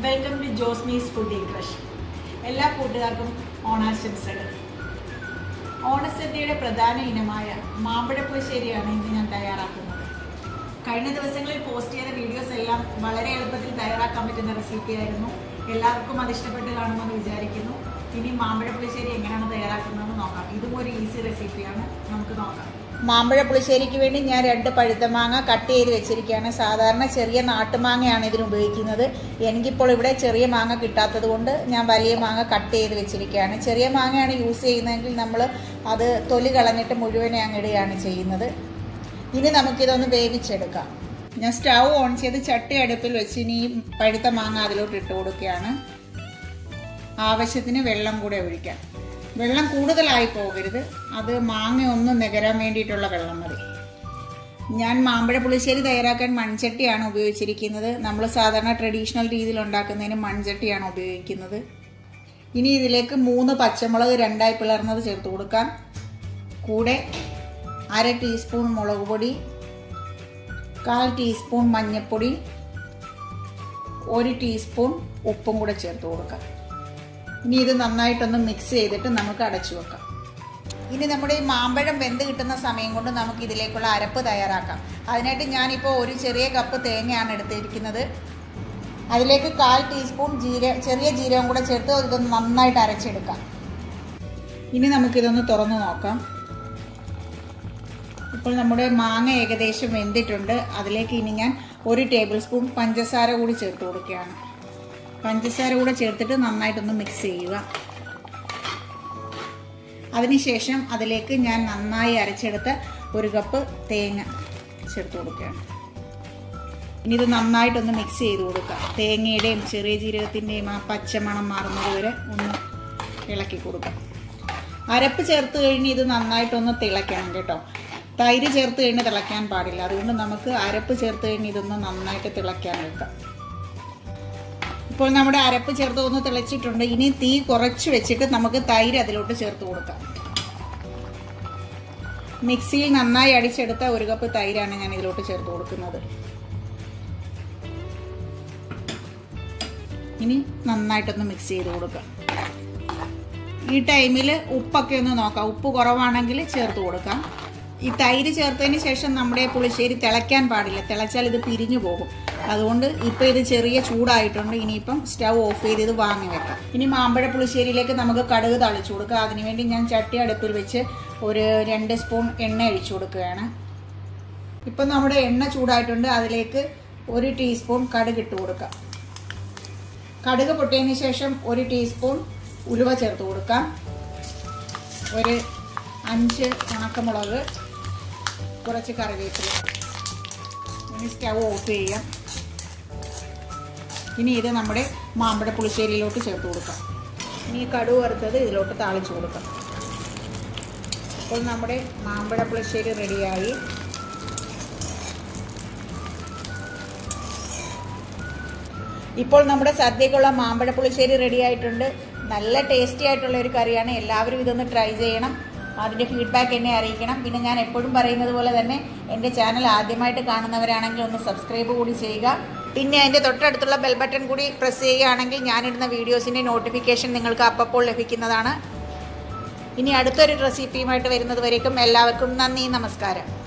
welcome to ജോസ്മീസ് foodie crush എല്ലാ കൂട്ടുകാർക്കും ഓണാശംസകൾ ഓണസദ്യയുടെ പ്രധാന ഇനമായ മാമ്പഴപ്പുളിശ്ശേരിയാണ് ഇന്ന് ഞാൻ തയ്യാറാക്കുന്നത് കഴിഞ്ഞ ദിവസങ്ങളിൽ പോസ്റ്റ് ചെയ്ത വീഡിയോസ് എല്ലാം വളരെ എളുപ്പത്തിൽ തയ്യാറാക്കാൻ പറ്റുന്ന റെസിപ്പിയായിരുന്നു എല്ലാവർക്കും അത് ഇഷ്ടപ്പെട്ട് കാണുമെന്ന് വിചാരിക്കുന്നു ഇനി മാമ്പഴപ്പുളിശ്ശേരി എങ്ങനെയാണ് തയ്യാറാക്കുന്നതെന്ന് നോക്കാം ഇതും ഒരു ഈസി റെസിപ്പിയാണ് നമുക്ക് നോക്കാം മാമ്പഴ പുളിശ്ശേരിക്ക് വേണ്ടി ഞാൻ രണ്ട് പഴുത്ത മാങ്ങ കട്ട് ചെയ്ത് വെച്ചിരിക്കുകയാണ് സാധാരണ ചെറിയ നാട്ടുമാങ്ങയാണ് ഇതിന് ഉപയോഗിക്കുന്നത് എനിക്കിപ്പോൾ ഇവിടെ ചെറിയ മാങ്ങ കിട്ടാത്തത് കൊണ്ട് ഞാൻ വലിയ മാങ്ങ കട്ട് ചെയ്ത് വെച്ചിരിക്കുകയാണ് ചെറിയ മാങ്ങയാണ് യൂസ് ചെയ്യുന്നതെങ്കിൽ നമ്മൾ അത് തൊലി കളഞ്ഞിട്ട് മുഴുവനെ അങ്ങിടുകയാണ് ചെയ്യുന്നത് ഇനി നമുക്കിതൊന്ന് വേവിച്ചെടുക്കാം ഞാൻ സ്റ്റൗ ഓൺ ചെയ്ത് ചട്ടി അടുപ്പിൽ വെച്ച് ഇനി ഈ പഴുത്ത മാങ്ങ അതിലോട്ട് ഇട്ട് കൊടുക്കുകയാണ് ആവശ്യത്തിന് വെള്ളം കൂടെ ഒഴിക്കാം വെള്ളം കൂടുതലായി പോകരുത് അത് മാങ്ങ ഒന്ന് നികരാൻ വേണ്ടിയിട്ടുള്ള വെള്ളം മതി ഞാൻ മാമ്പഴ പുളിശ്ശേരി തയ്യാറാക്കാൻ മൺചട്ടിയാണ് ഉപയോഗിച്ചിരിക്കുന്നത് നമ്മൾ സാധാരണ ട്രഡീഷണൽ രീതിയിൽ ഉണ്ടാക്കുന്നതിന് മൺചട്ടിയാണ് ഉപയോഗിക്കുന്നത് ഇനി ഇതിലേക്ക് മൂന്ന് പച്ചമുളക് രണ്ടായി പിളർന്നത് ചേർത്ത് കൊടുക്കാം കൂടെ അര ടീസ്പൂൺ മുളക് പൊടി കാൽ ടീസ്പൂൺ മഞ്ഞൾപ്പൊടി ഒരു ടീസ്പൂൺ ഉപ്പും കൂടെ ചേർത്ത് കൊടുക്കാം ഇനി ഇത് നന്നായിട്ടൊന്ന് മിക്സ് ചെയ്തിട്ട് നമുക്ക് അടച്ചു വെക്കാം ഇനി നമ്മുടെ ഈ മാമ്പഴം വെന്ത് കിട്ടുന്ന സമയം കൊണ്ട് നമുക്ക് ഇതിലേക്കുള്ള അരപ്പ് തയ്യാറാക്കാം അതിനായിട്ട് ഞാനിപ്പോൾ ഒരു ചെറിയ കപ്പ് തേങ്ങയാണ് എടുത്തിരിക്കുന്നത് അതിലേക്ക് കാൽ ടീസ്പൂൺ ജീര ചെറിയ ജീരകം കൂടെ ചേർത്ത് ഇതൊന്ന് നന്നായിട്ട് അരച്ചെടുക്കാം ഇനി നമുക്കിതൊന്ന് തുറന്നു നോക്കാം ഇപ്പോൾ നമ്മുടെ മാങ്ങ ഏകദേശം വെന്തിട്ടുണ്ട് അതിലേക്ക് ഇനി ഞാൻ ഒരു ടേബിൾ സ്പൂൺ പഞ്ചസാര കൂടി ചേർത്ത് കൊടുക്കുകയാണ് പഞ്ചസാര കൂടെ ചേർത്തിട്ട് നന്നായിട്ടൊന്ന് മിക്സ് ചെയ്യുക അതിനുശേഷം അതിലേക്ക് ഞാൻ നന്നായി അരച്ചെടുത്ത ഒരു കപ്പ് തേങ്ങ ചേർത്ത് കൊടുക്കുകയാണ് ഇനി ഇത് നന്നായിട്ടൊന്ന് മിക്സ് ചെയ്ത് കൊടുക്കുക തേങ്ങയുടെയും ചെറിയ ജീരകത്തിൻ്റെയും ആ പച്ചമണം മാറുന്നത് വരെ ഒന്ന് ഇളക്കി കൊടുക്കുക അരപ്പ് ചേർത്ത് കഴിഞ്ഞ് ഇത് നന്നായിട്ടൊന്ന് തിളയ്ക്കണം കേട്ടോ തൈര് ചേർത്ത് കഴിഞ്ഞ് തിളയ്ക്കാൻ പാടില്ല അതുകൊണ്ട് നമുക്ക് അരപ്പ് ചേർത്ത് കഴിഞ്ഞ് ഇതൊന്ന് നന്നായിട്ട് തിളയ്ക്കാൻ വെക്കാം ഇപ്പോൾ നമ്മുടെ അരപ്പ് ചേർത്ത് ഒന്ന് തിളച്ചിട്ടുണ്ട് ഇനി തീ കുറച്ച് വെച്ചിട്ട് നമുക്ക് തൈര് അതിലോട്ട് ചേർത്ത് കൊടുക്കാം മിക്സിയിൽ നന്നായി അടിച്ചെടുത്ത ഒരു കപ്പ് തൈരാണ് ഞാൻ ഇതിലോട്ട് ചേർത്ത് കൊടുക്കുന്നത് ഇനി നന്നായിട്ടൊന്ന് മിക്സ് ചെയ്ത് കൊടുക്കാം ഈ ടൈമിൽ ഉപ്പൊക്കെ ഒന്ന് നോക്കാം ഉപ്പ് കുറവാണെങ്കിൽ ചേർത്ത് കൊടുക്കാം ഈ തൈര് ചേർത്തതിന് ശേഷം നമ്മുടെ പുളിശ്ശേരി തിളയ്ക്കാൻ പാടില്ല തിളച്ചാൽ ഇത് പിരിഞ്ഞു പോകും അതുകൊണ്ട് ഇപ്പോൾ ഇത് ചെറിയ ചൂടായിട്ടുണ്ട് ഇനിയിപ്പം സ്റ്റൗ ഓഫ് ചെയ്ത് ഇത് വാങ്ങി വെക്കാം ഇനി മാമ്പഴ പുളിശ്ശേരിയിലേക്ക് നമുക്ക് കടുക് തളിച്ചു കൊടുക്കുക അതിനുവേണ്ടി ഞാൻ ചട്ടി അടുപ്പിൽ വെച്ച് ഒരു രണ്ട് സ്പൂൺ എണ്ണ ഒഴിച്ചു കൊടുക്കുകയാണ് ഇപ്പം നമ്മുടെ എണ്ണ ചൂടായിട്ടുണ്ട് അതിലേക്ക് ഒരു ടീസ്പൂൺ കടുക് ഇട്ട് കൊടുക്കാം കടുക് പൊട്ടിയതിന് ശേഷം ഒരു ടീസ്പൂൺ ഉലുവ ചേർത്ത് കൊടുക്കാം ഒരു അഞ്ച് ഉണക്കമുളക് കുറച്ച് കറിവേപ്പില ഇനി സ്റ്റവ് ഓഫ് ചെയ്യാം ഇനി ഇത് നമ്മുടെ മാമ്പഴ പുളിശ്ശേരിയിലോട്ട് ചേർത്ത് കൊടുക്കാം ഇനി കടുവ് വറുത്തത് ഇതിലോട്ട് താളിച്ചു കൊടുക്കാം അപ്പോൾ നമ്മുടെ മാമ്പഴ പുളിശ്ശേരി റെഡിയായി ഇപ്പോൾ നമ്മുടെ സദ്യക്കുള്ള മാമ്പഴ പുളിശ്ശേരി റെഡി ആയിട്ടുണ്ട് നല്ല ടേസ്റ്റി ആയിട്ടുള്ള ഒരു കറിയാണ് എല്ലാവരും ഇതൊന്ന് ട്രൈ ചെയ്യണം അതിൻ്റെ ഫീഡ്ബാക്ക് എന്നെ അറിയിക്കണം പിന്നെ ഞാൻ എപ്പോഴും പറയുന്നത് പോലെ തന്നെ എൻ്റെ ചാനൽ ആദ്യമായിട്ട് കാണുന്നവരാണെങ്കിൽ ഒന്ന് സബ്സ്ക്രൈബ് കൂടി ചെയ്യുക പിന്നെ അതിൻ്റെ തൊട്ടടുത്തുള്ള ബെൽ ബട്ടൺ കൂടി പ്രസ് ചെയ്യുകയാണെങ്കിൽ ഞാനിടുന്ന വീഡിയോസിൻ്റെ നോട്ടിഫിക്കേഷൻ നിങ്ങൾക്ക് അപ്പോൾ ലഭിക്കുന്നതാണ് ഇനി അടുത്തൊരു റെസിപ്പിയുമായിട്ട് വരുന്നത് വരേക്കും എല്ലാവർക്കും നന്ദി നമസ്കാരം